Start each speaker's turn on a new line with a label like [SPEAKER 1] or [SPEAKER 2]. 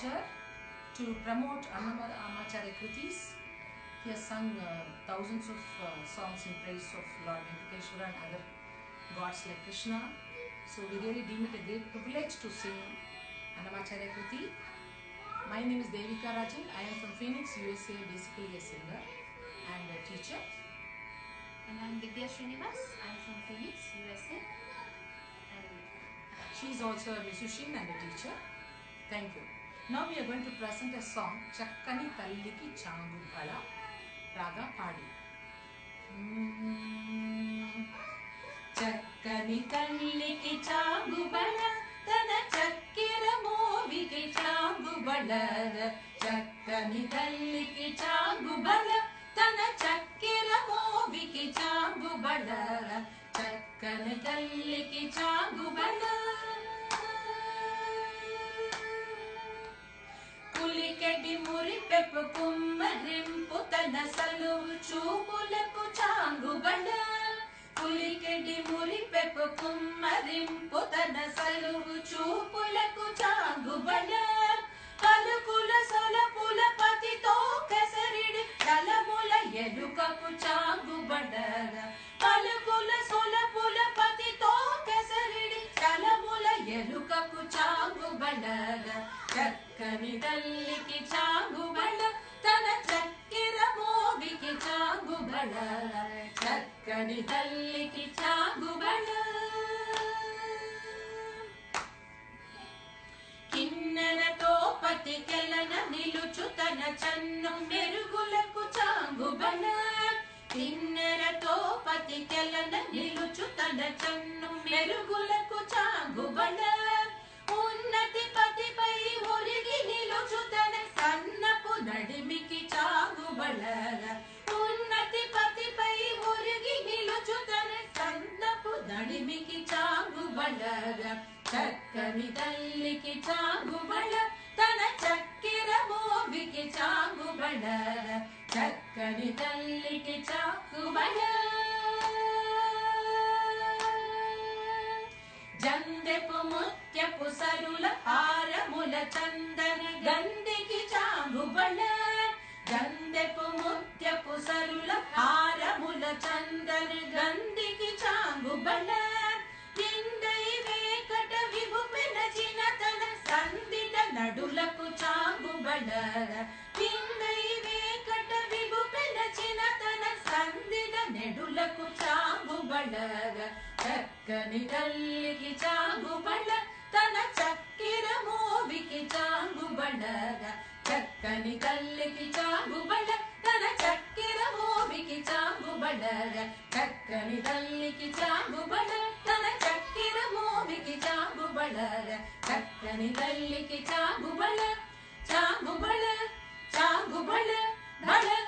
[SPEAKER 1] teacher to promote Annama Amacharya Kritis. He has sung uh, thousands of uh, songs in praise of Lord Venkateshwara and other gods like Krishna. So we really deem it a great privilege to sing Annamacharya Kriti. My name is Devika Rajan. I am from Phoenix, USA, basically a singer and a teacher.
[SPEAKER 2] And I'm Vidya Srinivas. I'm from Phoenix, USA. And
[SPEAKER 1] She is also a musician and a teacher. Thank you. Now we are going to present a song Chakkani Talliki Changu Bala Raga Padi. చక్కని తల్లికి చాగుబళ తన చక్కెర మోవికి చాగుబళ చక్కని తల్లికి చాగుబళ తన చక్కెర మోవికి చాగుబళ చక్కని తల్లికి చాగుబళ పులికెడి మురిపెప్పు కుమ్మరింపు తన సలువు చూపులకు చాంగుబడ పులికెడి మురిపెప్పు కుమ్మరింపు తన సలువు చూపులకు చాంగుబడ పలుకుల సొలపుల పతితో కసరిడి నలముల ఎలుకకు చాంగుబడ పలుకుల సొలపుల పతితో కసరిడి నలముల ఎలుకకు చాంగుబడ చక్కని తల్లికి చాంగుబడ తన చక్కెర మోవికి చాంగుబడ చక్కని తల్లికి చాంగుబడ కిన్నెరతో పతికెలన నిలుచు తన చన్ను మెరుగులకు చాంగుబడ కిన్నెరతో పతికెలన నిలుచు తన చన్ను మెరుగులకు చాంగుబడ ఉన్నతి పతిపై ఒరిగి నిలుచు తన సన్నపు నడిమికి చాగుబడ ఉన్నతి పతిపై ఒరిగి నిలుచు తన సన్నపు నడిమికి చాగుబడ చక్కని తల్లికి చాగుబడ తన చక్కెర మోవికి చాగుబడ చక్కని తల్లికి చాగుబడ జందెపు ముత్యపు సరుల హారముల చందన గంధికి చాంగుబడ గందెపు ముత్యపు సరుల హారముల చందన గంధికి చాంగుబడ కిందై వేకట విభుపెన చినతన సందిట నడులకు చాంగుబడ కిందై వేకట విభుపెన చినతన సందిట నెడులకు చాంగుబడ చక్కని తల్లికి చాంగుబడ తన చక్కెర మోవికి చాంగుబడ చక్కని తల్లికి చాంగుబడ తన చక్కెర మోవికి చాంగుబడ చక్కని తల్లికి చాంగుబడ తన చక్కెర మోవికి చాంగుబడ చక్కని తల్లికి చాంగుబడ చాంగుబడ చాంగుబడ బడ